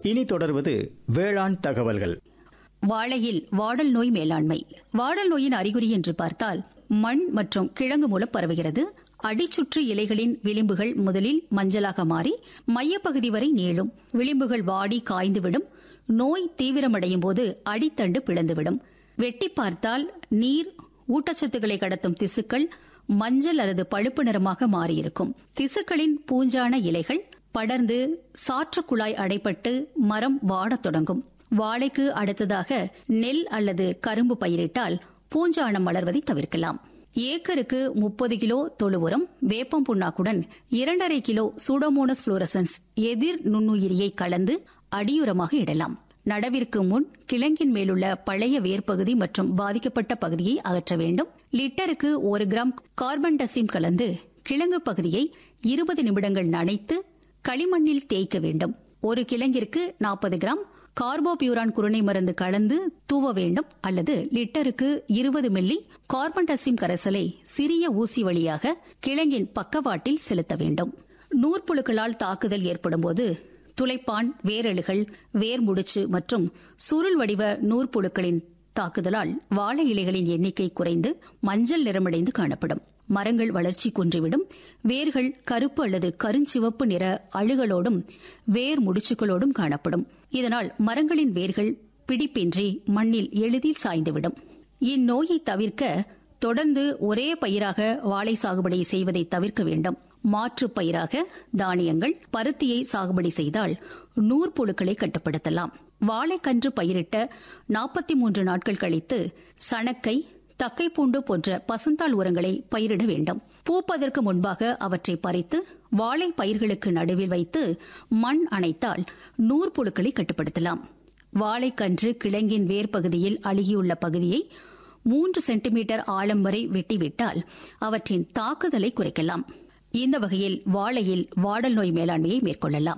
இனி தொடர்வது வேளாண் தகவல்கள் வாழையில் வாடல் நோய் மேலாண்மை வாடல் நோயின் அறிகுறி என்று பார்த்தால் மண் மற்றும் கிழங்கு மூலம் பரவுகிறது அடிச்சுற்று இலைகளின் விளிம்புகள் முதலில் மஞ்சளாக மாறி மையப்பகுதி வரை நீளும் விளிம்புகள் வாடி காய்ந்துவிடும் நோய் தீவிரமடையும் போது அடித்தண்டு பிளந்துவிடும் வெட்டி பார்த்தால் நீர் ஊட்டச்சத்துக்களை கடத்தும் திசுக்கள் மஞ்சள் அல்லது பழுப்பு நிறமாக மாறியிருக்கும் திசுக்களின் பூஞ்சான இலைகள் படர்ந்து சாற்று குழாய் அடைப்பட்டு மரம் வாடத் தொடங்கும் வாழைக்கு அடுத்ததாக நெல் அல்லது கரும்பு பயிரிட்டால் பூஞ்சானம் வளர்வதை தவிர்க்கலாம் ஏக்கருக்கு முப்பது கிலோ தொழு உரம் வேப்பம் புண்ணாக்குடன் இரண்டரை கிலோ சூடோமோனஸ் புளோரசன்ஸ் எதிர் நுண்ணுயிரியை கலந்து அடியுரமாக இடலாம் நடவிற்கு முன் கிழங்கின் மேலுள்ள பழைய வேர்ப்பகுதி மற்றும் பாதிக்கப்பட்ட பகுதியை அகற்ற வேண்டும் லிட்டருக்கு ஒரு கிராம் கார்பன் டசிம் கலந்து கிழங்கு பகுதியை இருபது நிமிடங்கள் நனைத்து களிமண்ணில் தேய்க்க வேண்டும் ஒரு கிழங்கிற்கு நாற்பது கிராம் கார்போபியூரான் குருணை மருந்து கலந்து தூவ வேண்டும் அல்லது லிட்டருக்கு இருபது மில்லி கார்பன்டசிம் கரைசலை சிறிய ஊசி வழியாக கிழங்கின் பக்கவாட்டில் செலுத்த வேண்டும் நூற்புழுக்களால் தாக்குதல் ஏற்படும்போது துளைப்பான் வேரழுகள் வேர் முடிச்சு மற்றும் சுருள் வடிவ நூற்புழுக்களின் தாக்குதலால் வாழை இலைகளின் எண்ணிக்கை குறைந்து மஞ்சள் நிறமடைந்து காணப்படும் மரங்கள் வளர்ச்சி குன்றிவிடும் வேர்கள் கருப்பு அல்லது கருஞ்சிவப்பு நிற அழுகளோடும் வேர் முடிச்சுகளோடும் காணப்படும் இதனால் மரங்களின் வேர்கள் பிடிப்பின்றி மண்ணில் எளிதில் சாய்ந்துவிடும் இந்நோயை தவிர்க்க தொடர்ந்து ஒரே பயிராக வாழை சாகுபடி செய்வதை தவிர்க்க வேண்டும் மாற்று பயிராக தானியங்கள் பருத்தியை சாகுபடி செய்தால் நூற்புழுக்களை கட்டுப்படுத்தலாம் வாழைக்கன்று பயிரிட்ட நாற்பத்தி மூன்று நாட்கள் கழித்து சணக்கை தக்கைப்பூண்டு போன்ற பசுந்தாள் உரங்களை பயிரிட வேண்டும் பூப்பதற்கு முன்பாக அவற்றை பறித்து வாழை பயிர்களுக்கு நடுவில் வைத்து மண் அணைத்தால் நூற்புழுக்களை கட்டுப்படுத்தலாம் வாழைக்கன்று கிழங்கின் வேர் பகுதியில் அழுகியுள்ள பகுதியை மூன்று சென்டிமீட்டர் ஆழம் வரை வெட்டிவிட்டால் அவற்றின் தாக்குதலை குறைக்கலாம் இந்த வகையில் வாழையில் வாடல் நோய் மேலாண்மையை மேற்கொள்ளலாம்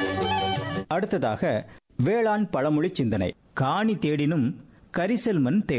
அடுத்ததாக வேளாண் பழமொழி சிந்தனை காணி தேடினும் கரிசல் மண் தேடும்